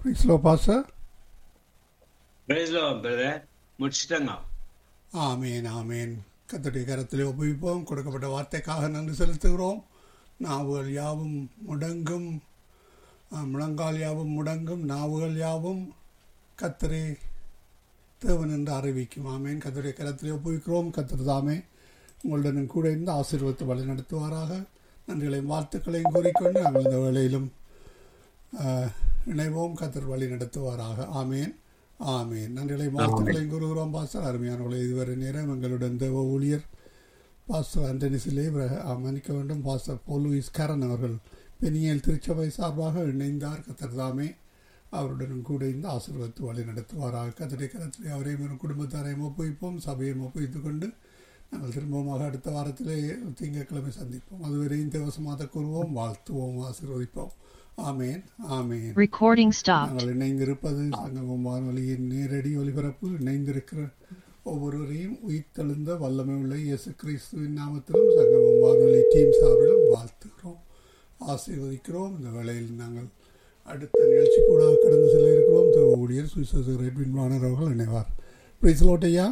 பிரைஸ்லோ pastor பிரைஸ்லோ brother முடிச்சிட்டங்க ஆமேன் ஆமேன் கத்தருடைய கரத்திலே உபயோகிப்போம் கொடுக்கப்பட்ட வார்த்தைக்காக நன்றி செலுத்துகிறோம் நாவுகள் யாவும் முடங்கும் ஆ, முழங்கால் யாவும் முடங்கும் நாவுகள் யாவும் கத்தரே தேவன் என்று அறிவிக்கும் ஆமேன் கத்தருடைய கரத்திலே உபயோகிக்கிறோம் கத்தர் தாமே உங்களுடன் கூட இருந்து ஆசீர்வத்தை வழி நடத்துவாராக நன்றிகளையும் வாழ்த்துக்களையும் கூறிக்கொண்டு நாங்கள் இந்த வேளையிலும் ஆ, இணைவோம் கத்தர் வழி நடத்துவாராக ஆமேன் ஆமேன் நன்றிகளை வாழ்த்துக்களையும் கூறுகிறோம் பாஸ்டர் அருமையானவர்களை இதுவரை நேரம் எங்களுடன் தேவ ஊழியர் பாஸ்டர் அண்டனிசிலே மன்னிக்க வேண்டும் பாஸ்டர் போல் லூயிஸ் கரன் அவர்கள் பெனியல் திருச்சபை சார்பாக இணைந்தார் கத்தர் தாமே அவருடன் கூட இந்த ஆசீர்வத்து வழி நடத்துவாராக கத்தடை கரத்திலே அவரையும் ஒரு குடும்பத்தாரையும் ஒப்புவிப்போம் சபையும் ஒப்புவித்துக் கொண்டு நாங்கள் திரும்பமாக அடுத்த வாரத்திலே திங்கட்கிழமை சந்திப்போம் அதுவரையும் தேவசமாக கூறுவோம் வாழ்த்துவோம் ஆசீர்வதிப்போம் ஆமேன் ஆமேன் Recording stopped. நாங்கள் இணைந்திருப்பது சங்கமம் வானொலியின் நேரடி ஒலிபரப்பு இணைந்திருக்கிற ஒவ்வொருவரையும் உயிர்த்தெழுந்த வல்லமை உள்ள இயேசு கிறிஸ்துவின் நாமத்திலும் சங்கமம் வானொலி டீம் சார்பிலும் வாழ்த்துகிறோம் ஆசீர்வதிக்கிறோம் இந்த வேளையில் நாங்கள் அடுத்த நிகழ்ச்சி கூட கடந்து செல்ல இருக்கிறோம் தேவ ஊழியர் சுவிசேஷ ரெட்வின் வாணர் அவர்கள் இணைவார் பிரைஸ்லோட்டையா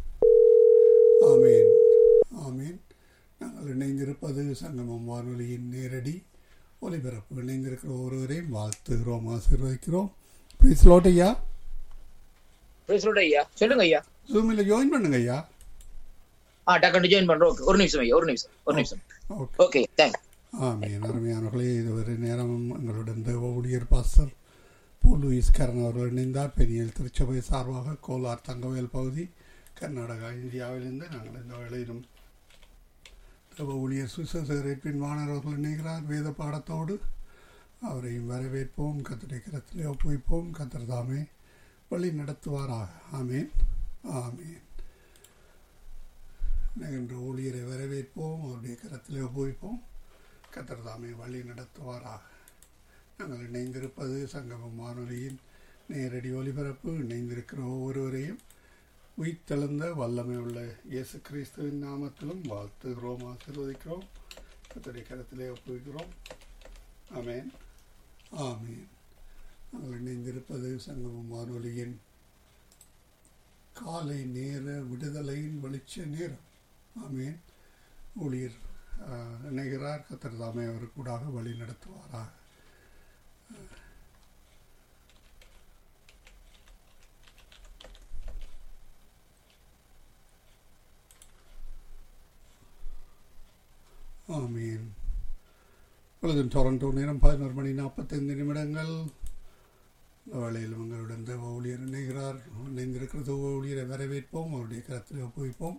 ஆமேன் ஆமேன் நாங்கள் இணைந்திருப்பது சங்கமம் வானொலியின் நேரடி ஒலிபரப்பு இணைந்திருக்கிற ஒருவரையும் வாழ்த்துகிறோம் ஆசீர்வதிக்கிறோம் பிரைஸ்லோட் ஐயா Praise Lord ஐயா சொல்லுங்க ஐயா ஜூமில் ஜாயின் பண்ணுங்க ஐயா ஆ டக்குனு ஜாயின் பண்றோம் Okay, ஒரு நிமிஷம் ஐயா ஒரு நிமிஷம் ஒரு நிமிஷம் ஓகே ஓகே தேங்க்ஸ் ஆமேன் அருமையானவர்களே இதுவரை நேரமும் எங்களுடன் தேவ ஊழியர் பாஸ்டர் போல் லூயிஸ் கரன் அவர்கள் இணைந்தார் பெரியல் திருச்சபை சார்பாக கோலார் தங்கவேல் பகுதி கர்நாடகா இந்தியாவிலிருந்து நாங்கள் இந்த வேளையிலும் தேவ ஊழியர் சுசேரேற்பின் வாணர் அவர்கள் இணைகிறார் வேத பாடத்தோடு அவரையும் வரவேற்போம் கத்தரை கரத்திலே ஒப்புவிப்போம் கத்தர் தாமே வழி நடத்துவாராக ஆமேன் ஆமேன் என்ற ஊழியரை வரவேற்போம் அவருடைய கரத்திலே ஒப்புவிப்போம் கத்தர் தாமே வழி நடத்துவாராக நாங்கள் இணைந்திருப்பது சங்கமம் வானொலியின் நேரடி ஒலிபரப்பு இணைந்திருக்கிற ஒவ்வொருவரையும் உயிர்த்தெழுந்த வல்லமை உள்ள இயேசு கிறிஸ்துவின் நாமத்திலும் வாழ்த்துகிறோம் ஆசீர்வதிக்கிறோம் கத்தருடைய கரத்திலே ஒப்புவிக்கிறோம் ஆமேன் ஆமேன் நாங்கள் இணைந்திருப்பது சங்கமம் வானொலியின் காலை நேர விடுதலையின் வெளிச்ச நேரம் ஆமேன் ஊழியர் ஆஹ், இணைகிறார் கத்தர் தாமே அவர் கூடாக வழி நடத்துவாராக ஆமீன் இப்பொழுது டொரண்டோ நேரம் பதினோரு மணி நாற்பத்தைந்து நிமிடங்கள் இந்த வேளையில் உங்களுடன் தேவ ஊழியர் இணைகிறார் இணைந்திருக்கிற தேவ ஊழியரை வரவேற்போம் அவருடைய கரத்தில் ஒப்புவிப்போம்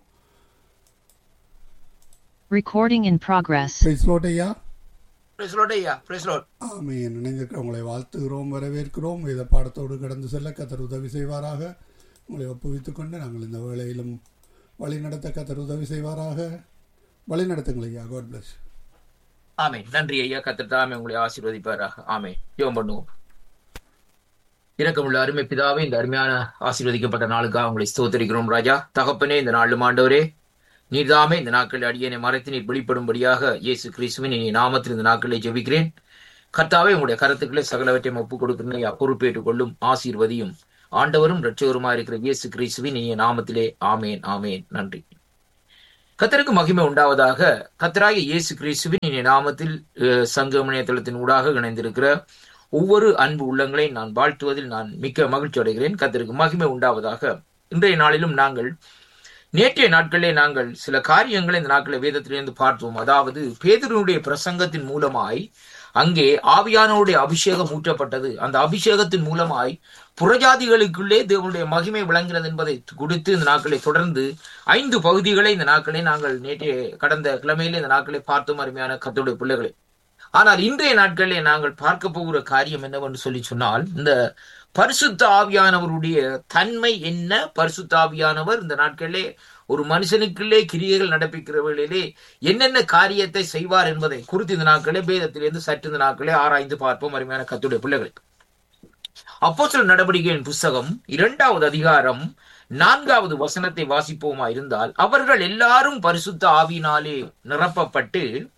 Recording in progress. பிரைஸ்லோட் ஐயா Praise Lord ஐயா Praise Lord ஆமீன் இணைந்திருக்கிற உங்களை வாழ்த்துகிறோம் வரவேற்கிறோம் இதை பாடத்தோடு கடந்து செல்ல கத்தர் உதவி செய்வாராக உங்களை ஒப்புவித்துக் கொண்டு நாங்கள் இந்த வேளையிலும் வழி நடத்த கத்தர் உதவி செய்வாராக வழி நடத்துங்கள் ஐயா காட் பிளஸ் ஆமென் நன்றி ஐயா கத்தர் தாமே உங்களை ஆசீர்வதிப்பாராக ஆமென் ஜெபம் பண்ணுவோம் இரக்கமுள்ள அருமை பிதாவே இந்த அருமையான ஆசீர்வதிக்கப்பட்ட நாளுக்காக உங்களை ஸ்தோத்தரிக்கிறோம் ராஜா தகப்பனே இந்த நாளும் ஆண்டவரே நீர்தாமே இந்த நாட்களில் அடியனை மறைத்து நீர் வெளிப்படும்படியாக இயேசு கிறிஸ்துவின் இனி நாமத்தில் இந்த நாட்களில் ஜெபிக்கிறேன் கர்த்தாவே உங்களுடைய கருத்துக்களை சகலவற்றையும் ஒப்புக் கொடுக்கிறேன் ஐயா பொறுப்பேற்றுக் கொள்ளும் ஆசீர்வதியும் ஆண்டவரும் இரட்சகருமா இருக்கிற இயேசு கிறிஸ்துவின் இனிய நாமத்திலே ஆமேன் ஆமேன் நன்றி கத்தருக்கு மகிமை உண்டாவதாக கத்தராகிய இயேசு கிறிஸ்துவின் இனிய நாமத்தில் அஹ், சங்கம் இணையதளத்தின் ஊடாக இணைந்திருக்கிற ஒவ்வொரு அன்பு உள்ளங்களை நான் வாழ்த்துவதில் நான் மிக்க மகிழ்ச்சி அடைகிறேன் கத்தருக்கு மகிமை உண்டாவதாக இன்றைய நாளிலும் நாங்கள் நேற்றைய நாட்களிலே நாங்கள் சில காரியங்களை இந்த நாட்களில் வேதத்திலிருந்து பார்த்தோம் அதாவது பேதுருனுடைய பிரசங்கத்தின் மூலமாய் அங்கே ஆவியானவருடைய அபிஷேகம் ஊற்றப்பட்டது அந்த அபிஷேகத்தின் மூலமாய் புறஜாதிகளுக்குள்ளே தேவனுடைய மகிமை விளங்கினது என்பதை குறித்து இந்த நாட்களை தொடர்ந்து ஐந்து பகுதிகளை இந்த நாட்களை நாங்கள் நேற்றைய கடந்த கிழமையிலே இந்த நாட்களை பார்த்தோம் அருமையான கத்தோடைய பிள்ளைகளை ஆனால் இன்றைய நாட்களிலே நாங்கள் பார்க்க போகிற காரியம் என்னவென்று சொல்லி சொன்னால் இந்த பரிசுத்த ஆவியானவருடைய தன்மை என்ன பரிசுத்த ஆவியானவர் இந்த நாட்களிலே ஒரு மனுஷனுக்குள்ளே கிரியைகள் நடப்பிக்கிற வேளையிலே என்னென்ன காரியத்தை செய்வார் என்பதை குறித்து இந்த நாட்களே வேதத்திலிருந்து சற்று இந்த நாட்களே ஆராய்ந்து பார்ப்போம் அருமையான கத்துடைய பிள்ளைகள் அப்போஸ்தலர் நடவடிக்கையின் புஸ்தகம் இரண்டாவது அதிகாரம் நான்காவது வசனத்தை வாசிப்போமா இருந்தால் அவர்கள் எல்லாரும் பரிசுத்த ஆவியினாலே நிரப்பப்பட்டு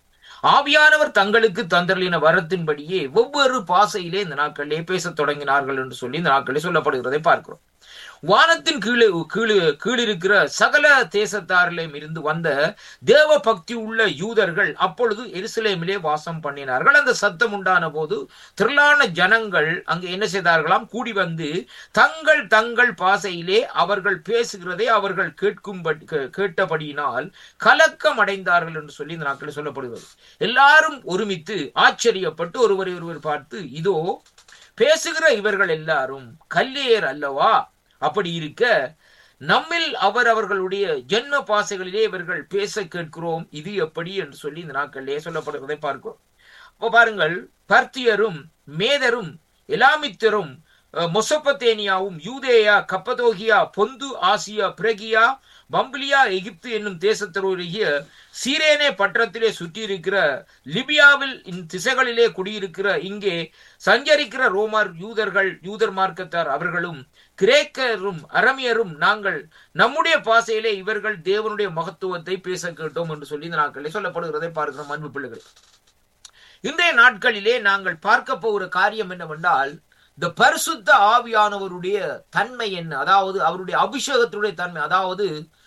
ஆவியானவர் தங்களுக்கு தந்தர்லின வரத்தின்படியே ஒவ்வொரு பாசையிலே இந்த நாட்களிலே பேசத் தொடங்கினார்கள் என்று சொல்லி இந்த நாட்களிலே சொல்லப்படுகிறதை பார்க்கிறோம் வானத்தின் கீழே கீழே கீழிருக்கிற சகல தேசத்தாரிலும் இருந்து வந்த தேவ பக்தி உள்ள யூதர்கள் அப்பொழுது எருசலேமிலே வாசம் பண்ணினார்கள் அந்த சத்தம் உண்டான போது திரளான ஜனங்கள் அங்கு என்ன செய்தார்களாம் கூடி வந்து தங்கள் தங்கள் பாசையிலே அவர்கள் பேசுகிறதை அவர்கள் கேட்கும்படி கே- கேட்டபடியினால் கலக்கம் அடைந்தார்கள் என்று சொல்லி இந்த நாட்களில் சொல்லப்படுகிறது எல்லாரும் ஒருமித்து ஆச்சரியப்பட்டு ஒருவரை ஒருவர் பார்த்து இதோ பேசுகிற இவர்கள் எல்லாரும் கல்லேயர் அல்லவா அப்படி இருக்க நம்மில் அவர் அவர்களுடைய ஜென்ம பாசைகளிலே இவர்கள் பேச கேட்கிறோம் இது எப்படி என்று சொல்லி இந்த நாட்களிலே சொல்லப்படுவதை பார்க்கிறோம் அப்போ பாருங்கள் பர்த்தியரும் மேதரும் எலாமித்தரும் அஹ், மொசொப்பத்தேனியாவும் யூதேயா கப்பதோகியா பொந்து ஆசியா பிரகியா பம்பிலியா எகிப்து என்னும் தேசத்தருடைய சீரேனே பட்டணத்திலே சுற்றியிருக்கிற லிபியாவில் இந்த திசைகளிலே குடியிருக்கிற இங்கே சஞ்சரிக்கிற ரோமர் யூதர்கள் யூதர் மார்க்கத்தார் அவர்களும் கிரேக்கரும் அரமியரும் நாங்கள் நம்முடைய பாசையிலே இவர்கள் தேவனுடைய மகத்துவத்தை பேச கேட்டோம் என்று சொல்லி இந்த நாட்களிலே சொல்லப்படுகிறதை பார்க்கிறோம் அன்பு பிள்ளைகள் இன்றைய நாட்களிலே நாங்கள் பார்க்க போகிற காரியம் என்னவென்றால் இந்த பரிசுத்த ஆவியானவருடைய தன்மை என்ன அதாவது அவருடைய அபிஷேகத்தினுடைய தன்மை அதாவது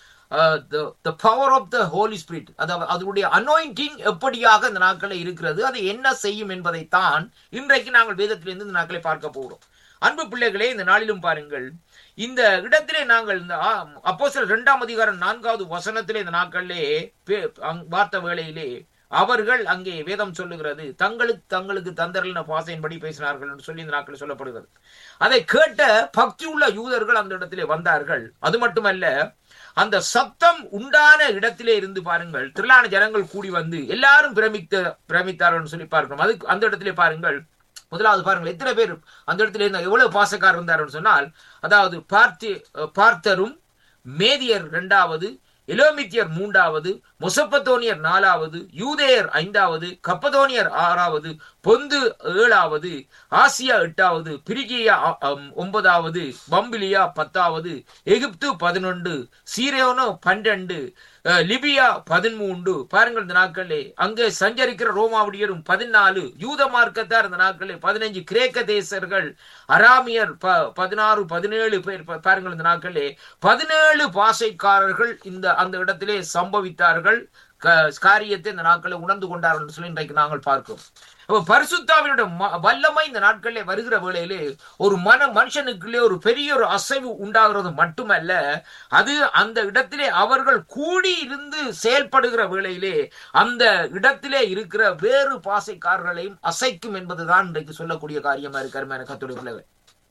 the power of the holy spirit அதாவது அதனுடைய அனாயிண்டிங் எப்படியாக இந்த நாட்களில் இருக்கிறது அது என்ன செய்யும் என்பதைத்தான் இன்றைக்கு நாங்கள் வேதத்திலிருந்து இந்த நாட்களை பார்க்க போகிறோம் அன்பு பிள்ளைகளே இந்த நாளிலும் பாருங்கள் இந்த இடத்திலே நாங்கள் இந்த அப்போ சில இரண்டாம் அதிகாரம் நான்காவது வசனத்திலே இந்த நாட்களிலே பே- அங்- பார்த்த வேளையிலே அவர்கள் அங்கே வேதம் சொல்லுகிறது தங்களுக்கு தங்களுக்கு தந்தரலின பாசையின்படி பேசினார்கள் என்று சொல்லி இந்த நாட்களில் சொல்லப்படுகிறது அதை கேட்ட பக்தி உள்ள யூதர்கள் அந்த இடத்திலே வந்தார்கள் அது மட்டுமல்ல அந்த சத்தம் உண்டான இடத்திலே இருந்து பாருங்கள் திரளான ஜனங்கள் கூடி வந்து எல்லாரும் பிரமித்த பிரமித்தார்கள் சொல்லி பார்க்கிறோம் அது அந்த இடத்திலே பாருங்கள் முதலாவது பாருங்கள் எத்தனை பேர் அந்த இடத்துல இருந்தா எவ்வளவு பாசக்காரர் இருந்தாருன்னு சொன்னால் அதாவது பார்த்தி பார்த்தரும் மேதியர் இரண்டாவது எலோமித்தியர் மூன்றாவது மொசப்பத்தோனியர் நாலாவது யூதேயர் ஐந்தாவது கப்பதோனியர் ஆறாவது பொந்து ஏழாவது ஆசியா எட்டாவது பிரிகியா அ- அம், ஒன்பதாவது பம்பிலியா பத்தாவது எகிப்து பதினொன்று சீரோனோ பன்னிரண்டு அஹ், லிபியா பதிமூன்று பாருங்கள் இந்த நாட்களே அங்கே சஞ்சரிக்கிற ரோமாவுடையரும் பதினாலு யூத மார்க்கத்தார் இந்த நாட்களே பதினஞ்சு கிரேக்க தேசர்கள் அராமியர் ப- பதினாறு பதினேழு பேர் பா- பாருங்கள் இந்த நாட்களே பதினேழு பாசைக்காரர்கள் இந்த அந்த இடத்திலே சம்பவித்தார்கள் க- காரியத்தை இந்த நாட்களை உணர்ந்து கொண்டார்கள் என்று சொல்லி இன்றைக்கு நாங்கள் பார்க்கிறோம் அப்ப பரிசுத்தாவினுடைய ம- வல்லமை இந்த நாட்களிலே வருகிற வேளையிலே ஒரு மன மனுஷனுக்குள்ளே ஒரு பெரிய ஒரு அசைவு உண்டாகிறது மட்டுமல்ல அது அந்த இடத்திலே அவர்கள் கூடி இருந்து செயல்படுகிற வேளையிலே அந்த இடத்திலே இருக்கிற வேறு பாசைக்காரர்களையும் அசைக்கும் என்பதுதான் இன்றைக்கு சொல்லக்கூடிய காரியமா இருக்கிற கத்துடைய பிள்ளைகள்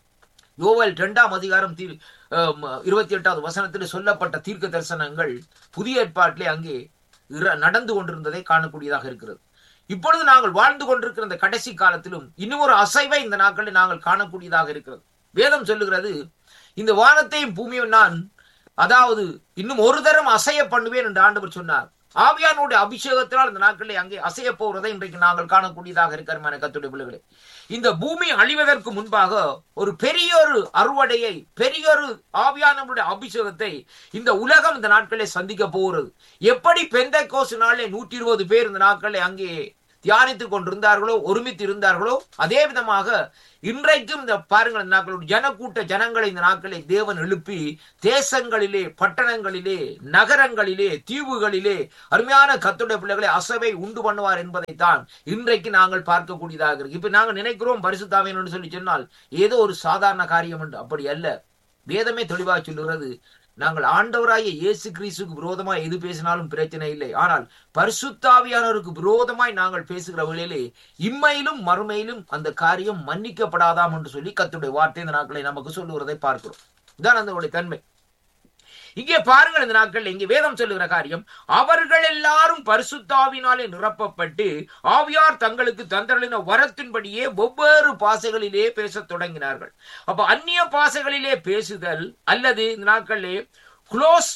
யோவல் இரண்டாம் அதிகாரம் தீர் இருபத்தி எட்டாவது வசனத்தில் சொல்லப்பட்ட தீர்க்க தரிசனங்கள் புதிய ஏற்பாட்டிலே அங்கே இர- நடந்து கொண்டிருந்ததை காணக்கூடியதாக இருக்கிறது இப்பொழுது நாங்கள் வாழ்ந்து கொண்டிருக்கிற இந்த கடைசி காலத்திலும் இன்னும் ஒரு அசைவை இந்த நாட்களில் நாங்கள் காணக்கூடியதாக இருக்கிறது வேதம் சொல்லுகிறது இந்த வானத்தையும் பூமியும் நான் அதாவது இன்னும் ஒரு தரம் அசைய பண்ணுவேன் என்று ஆண்டவர் சொன்னார் ஆவியானுடைய அபிஷேகத்தினால் இந்த நாட்களில் அங்கே அசைய போகிறதை இன்றைக்கு நாங்கள் காணக்கூடியதாக இருக்கிற கத்துடைய பிள்ளைகளே இந்த பூமி அழிவதற்கு முன்பாக ஒரு பெரிய ஒரு அறுவடையை பெரிய ஒரு ஆவியானவருடைய அபிஷேகத்தை இந்த உலகம் இந்த நாட்களில் சந்திக்க போகிறது எப்படி பெந்தை கோசு நாளிலே நூற்றி இருபது பேர் இந்த நாட்களில் அங்கே தியானித்துக் கொண்டிருந்தார்களோ ஒருமித்து இருந்தார்களோ அதே விதமாக இன்றைக்கும் இந்த பாருங்கள் இந்த நாட்களோட ஜனக்கூட்ட ஜனங்களை இந்த நாட்களை தேவன் எழுப்பி தேசங்களிலே பட்டணங்களிலே நகரங்களிலே தீவுகளிலே அருமையான கத்துடைய பிள்ளைகளை அசவை உண்டு பண்ணுவார் என்பதைத்தான் இன்றைக்கு நாங்கள் பார்க்கக்கூடியதாக இருக்கு இப்ப நாங்கள் நினைக்கிறோம் பரிசுத்தாவியன் சொல்லி சொன்னால் ஏதோ ஒரு சாதாரண காரியம் என்று அப்படி அல்ல வேதமே தெளிவாக சொல்லுகிறது நாங்கள் ஆண்டவராகிய இயேசு கிறிஸ்துக்கு விரோதமாய் எது பேசினாலும் பிரச்சனை இல்லை ஆனால் பரிசுத்தாவியானவருக்கு விரோதமாய் நாங்கள் பேசுகிற வேளையிலே இம்மையிலும் மறுமையிலும் அந்த காரியம் மன்னிக்கப்படாதாம் என்று சொல்லி கத்துடைய வார்த்தை இந்த நாட்களை நமக்கு சொல்லுகிறதை பார்க்கிறோம் இதான் அந்த தன்மை இங்கே பாருங்கள் இந்த நாட்கள் இங்கே வேதம் சொல்லுகிற காரியம் அவர்கள் எல்லாரும் பரிசுத்தாவினாலே நிரப்பப்பட்டு ஆவியார் தங்களுக்கு தந்தளின வரத்தின்படியே ஒவ்வொரு பாசைகளிலே பேசத் தொடங்கினார்கள் அப்ப அந்நிய பாசைகளிலே பேசுதல் அல்லது இந்த நாட்களிலே குளோஸ்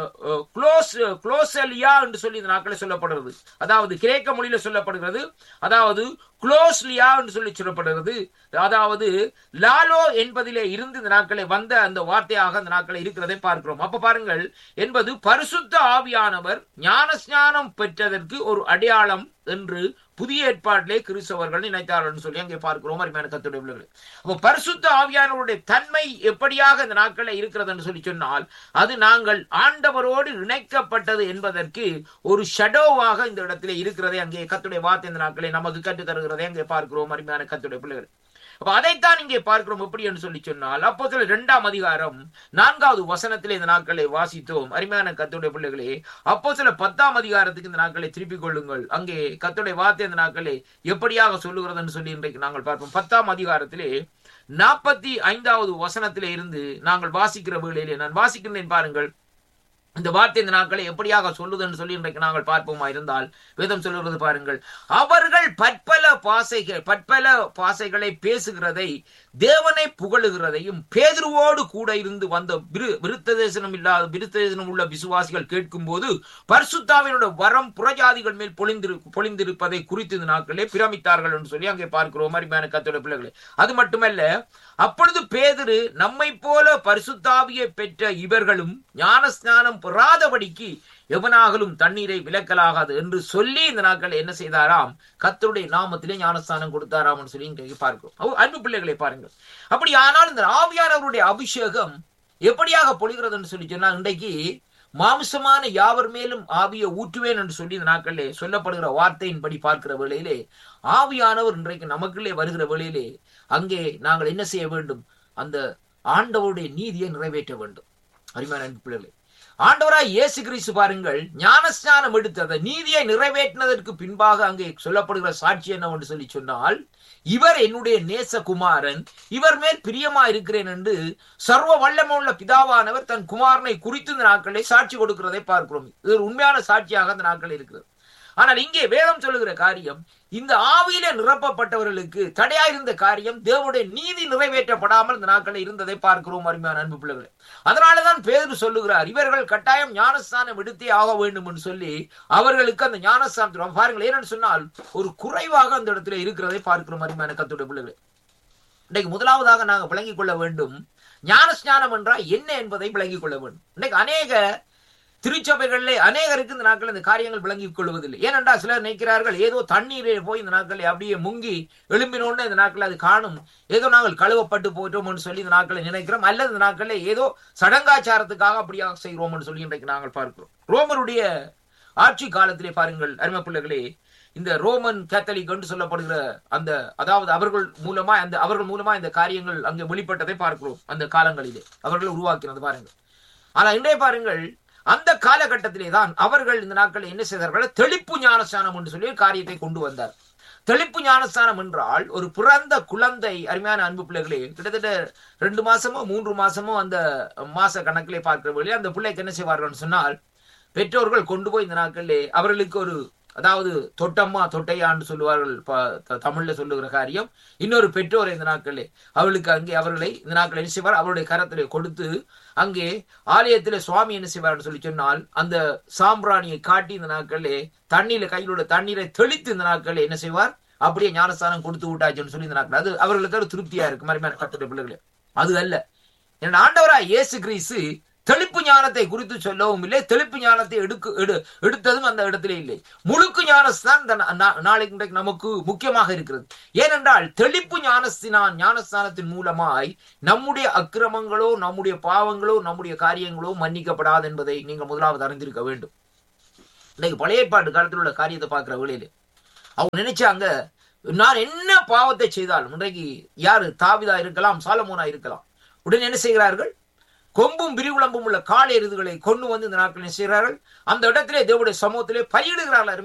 குளோஸ் குளோசலியா என்று சொல்லி இந்த நாட்களில் சொல்லப்படுகிறது அதாவது கிரேக்க மொழியில சொல்லப்படுகிறது அதாவது குளோஸ்லியா என்று சொல்லி சொல்லப்படுகிறது அதாவது லாலோ என்பதிலே இருந்து இந்த நாட்களை வந்த அந்த வார்த்தையாக அந்த நாட்களை இருக்கிறதை பார்க்கிறோம் அப்ப பாருங்கள் என்பது பரிசுத்த ஆவியானவர் ஞானஸ்ஞானம் பெற்றதற்கு ஒரு அடையாளம் என்று புதிய ஏற்பாட்டிலே கிறிஸ்தவர்கள் நினைத்தார்கள் சொல்லி அங்கே பார்க்கிறோம் அருமையான கத்துடைய பிள்ளைகளே அப்ப பரிசுத்த ஆவியானவருடைய தன்மை எப்படியாக இந்த நாட்களில் இருக்கிறது என்று சொல்லி சொன்னால் அது நாங்கள் ஆண்டவரோடு இணைக்கப்பட்டது என்பதற்கு ஒரு ஷடோவாக இந்த இடத்திலே இருக்கிறதை அங்கே கத்துடைய வார்த்தை இந்த நாட்களை நமக்கு கற்றுத் தருகிறதை அங்கே பார்க்கிறோம் அருமையான கத்துடைய பிள்ளைகள் அப்ப அதைத்தான் இங்கே பார்க்கிறோம் எப்படி என்று சொல்லி சொன்னால் அப்போ சில இரண்டாம் அதிகாரம் நான்காவது வசனத்திலே இந்த நாட்களை வாசித்தோம் அருமையான கத்துடைய பிள்ளைகளே அப்போ சில பத்தாம் அதிகாரத்துக்கு இந்த நாட்களை திருப்பிக் கொள்ளுங்கள் அங்கே கத்துடைய வார்த்தை இந்த நாட்களை எப்படியாக சொல்லுகிறது என்று சொல்லி இன்றைக்கு நாங்கள் பார்ப்போம் பத்தாம் அதிகாரத்திலே நாற்பத்தி ஐந்தாவது வசனத்திலே இருந்து நாங்கள் வாசிக்கிற வேளையிலே நான் வாசிக்கிறேன் பாருங்கள் இந்த வார்த்தை இந்த நாட்களை எப்படியாக சொல்லுதுன்னு சொல்லி இன்றைக்கு நாங்கள் பார்ப்போமா இருந்தால் வேதம் சொல்லுகிறது பாருங்கள் அவர்கள் பற்பல பாசைகள் பற்பல பாசைகளை பேசுகிறதை தேவனை புகழுகிறதையும் பேதுருவோடு கூட இருந்து வந்த விரு விருத்த தேசனம் இல்லாத விருத்த தேசனம் உள்ள விசுவாசிகள் கேட்கும் போது பரிசுத்தாவினோட வரம் புறஜாதிகள் மேல் பொழிந்திரு பொழிந்திருப்பதை குறித்து இந்த நாட்களே பிரமித்தார்கள் என்று சொல்லி அங்கே பார்க்கிறோம் அருமையான கத்தோட பிள்ளைகளே அது மட்டுமல்ல அப்பொழுது பேதுரு நம்மை போல பரிசுத்தாவியை பெற்ற இவர்களும் ஞானஸ்நானம் பெறாதபடிக்கு எவனாகலும் தண்ணீரை விலக்கலாகாது என்று சொல்லி இந்த நாட்கள் என்ன செய்தாராம் கத்தருடைய நாமத்திலே ஞானஸ்தானம் கொடுத்தாராம் சொல்லி இன்றைக்கு பார்க்கிறோம் அவ- அன்பு பிள்ளைகளை பாருங்கள் அப்படி ஆனால் இந்த ஆவியானவருடைய அபிஷேகம் எப்படியாக பொழிகிறதுன்னு சொல்லி சொன்னா இன்றைக்கு மாம்சமான யாவர் மேலும் ஆவியை ஊற்றுவேன் என்று சொல்லி இந்த நாட்களிலே சொல்லப்படுகிற வார்த்தையின்படி பார்க்கிற வேளையிலே ஆவியானவர் இன்றைக்கு நமக்குள்ளே வருகிற வேளையிலே அங்கே நாங்கள் என்ன செய்ய வேண்டும் அந்த ஆண்டவருடைய நீதியை நிறைவேற்ற வேண்டும் அருமையான அன்பு பிள்ளைகளே ஆண்டவராய் இயேசு கிறிஸ்து பாருங்கள் ஞானஸ்நானம் எடுத்து அந்த நீதியை நிறைவேற்றினதற்கு பின்பாக அங்கே சொல்லப்படுகிற சாட்சி என்னவென்று சொல்லி சொன்னால் இவர் என்னுடைய நேசகுமாரன் இவர் மேல் பிரியமா இருக்கிறேன் என்று சர்வ வல்லமுள்ள பிதாவானவர் தன் குமாரனை குறித்து இந்த நாட்களை சாட்சி கொடுக்கிறதை பார்க்கிறோம் இது ஒரு உண்மையான சாட்சியாக அந்த நாட்கள் இருக்கிறது ஆனால் இங்கே வேதம் சொல்லுகிற காரியம் இந்த ஆவியில நிரப்பப்பட்டவர்களுக்கு தடையாயிருந்த காரியம் தேவனுடைய நீதி நிறைவேற்றப்படாமல் இந்த நாட்களில் இருந்ததை பார்க்கிறோம் அருமையான அன்பு பிள்ளைகளே அதனாலதான் பேதர் சொல்லுகிறார் இவர்கள் கட்டாயம் ஞானஸ்தானம் எடுத்தே ஆக வேண்டும் என்று சொல்லி அவர்களுக்கு அந்த ஞானஸ்தானத்தில் பாருங்கள் ஏனென்று சொன்னால் ஒரு குறைவாக அந்த இடத்துல இருக்கிறதை பார்க்கிறோம் அருமையான கத்துடைய பிள்ளைகளே இன்றைக்கு முதலாவதாக நாங்கள் விளங்கிக் கொள்ள வேண்டும் ஞானஸ்நானம் என்றால் என்ன என்பதை விளங்கிக் கொள்ள வேண்டும் இன்றைக்கு அநேக திருச்சபைகளிலே அநேகருக்கு இந்த நாட்கள் இந்த காரியங்கள் விளங்கிக் கொள்வதில்லை ஏனென்றால் சிலர் நினைக்கிறார்கள் ஏதோ தண்ணீரே போய் இந்த நாட்களை அப்படியே முங்கி எழும்பினோன்னு இந்த நாட்கள் அது காணும் ஏதோ நாங்கள் கழுவப்பட்டு போயிட்டோம்னு சொல்லி இந்த நாட்களை நினைக்கிறோம் அல்லது இந்த நாட்களில் ஏதோ சடங்காச்சாரத்துக்காக அப்படியாக செய்கிறோம்னு சொல்லி இன்றைக்கு நாங்கள் பார்க்கிறோம் ரோமருடைய ஆட்சி காலத்திலே பாருங்கள் அருமை பிள்ளைகளே இந்த ரோமன் கேத்தலிக் என்று சொல்லப்படுகிற அந்த அதாவது அவர்கள் மூலமா அந்த அவர்கள் மூலமா இந்த காரியங்கள் அங்கே வெளிப்பட்டதை பார்க்கிறோம் அந்த காலங்களிலே அவர்கள் உருவாக்கினது பாருங்கள் ஆனா இன்றைய பாருங்கள் அந்த காலகட்டத்திலே தான் அவர்கள் இந்த நாட்களில் என்ன செய்தார்கள் தெளிப்பு ஞானஸ்தானம் என்று சொல்லி ஒரு காரியத்தை கொண்டு வந்தார் தெளிப்பு ஞானஸ்தானம் என்றால் ஒரு பிறந்த குழந்தை அருமையான அன்பு பிள்ளைகளே கிட்டத்தட்ட ரெண்டு மாசமோ மூன்று மாசமோ அந்த மாச கணக்கிலே பார்க்கிற வழியே அந்த பிள்ளைக்கு என்ன செய்வார்கள் சொன்னால் பெற்றோர்கள் கொண்டு போய் இந்த நாட்களிலே அவர்களுக்கு ஒரு அதாவது தொட்டம்மா தொட்டையான்னு சொல்லுவார்கள் ப- த- தமிழ்ல சொல்லுகிற காரியம் இன்னொரு பெற்றோர் இந்த நாட்களிலே அவர்களுக்கு அங்கே அவர்களை இந்த நாட்கள் என்ன செய்வார் அவருடைய கரத்திலே கொடுத்து அங்கே ஆலயத்திலே சுவாமி என்ன செய்வார்னு சொல்லி சொன்னால் அந்த சாம்பிராணியை காட்டி இந்த நாட்களிலே தண்ணீர்ல கையிலுள்ள தண்ணீரை தெளித்து இந்த நாட்களில் என்ன செய்வார் அப்படியே ஞானஸ்தானம் கொடுத்து விட்டாச்சுன்னு சொல்லி இந்த நாட்கள் அது அவர்களுக்கு ஒரு திருப்தியா இருக்கு மறுமையான கத்துடைய பிள்ளைகளே அது அல்ல என் ஆண்டவராய் இயேசு கிறிஸ்து தெளிப்பு ஞானத்தை குறித்து சொல்லவும் இல்லை தெளிப்பு ஞானத்தை எடுக்க எடு எடுத்ததும் அந்த இடத்திலே இல்லை முழுக்கு ஞானஸ்தான் இந்த நா- நா- நாளைக்கு இன்றைக்கு நமக்கு முக்கியமாக இருக்கிறது ஏனென்றால் தெளிப்பு ஞானஸ்தினான் ஞானஸ்தானத்தின் மூலமாய் நம்முடைய அக்கிரமங்களோ நம்முடைய பாவங்களோ நம்முடைய காரியங்களோ மன்னிக்கப்படாது என்பதை நீங்கள் முதலாவது அறிந்திருக்க வேண்டும் இன்னைக்கு பழைய ஏற்பாட்டு காலத்தில் உள்ள காரியத்தை பார்க்கிற வேளையில அவங்க நினைச்சாங்க நான் என்ன பாவத்தை செய்தாலும் இன்றைக்கு யாரு தாவிதா இருக்கலாம் சாலமோனா இருக்கலாம் உடனே என்ன செய்கிறார்கள் கொம்பும் விரிவுளம்பும் உள்ள கால் எருதுகளை கொண்டு வந்து இந்த நாட்கள் என்ன செய்கிறார்கள் அந்த இடத்திலே தேவனுடைய சமூகத்திலே பயிடுகிறார்கள்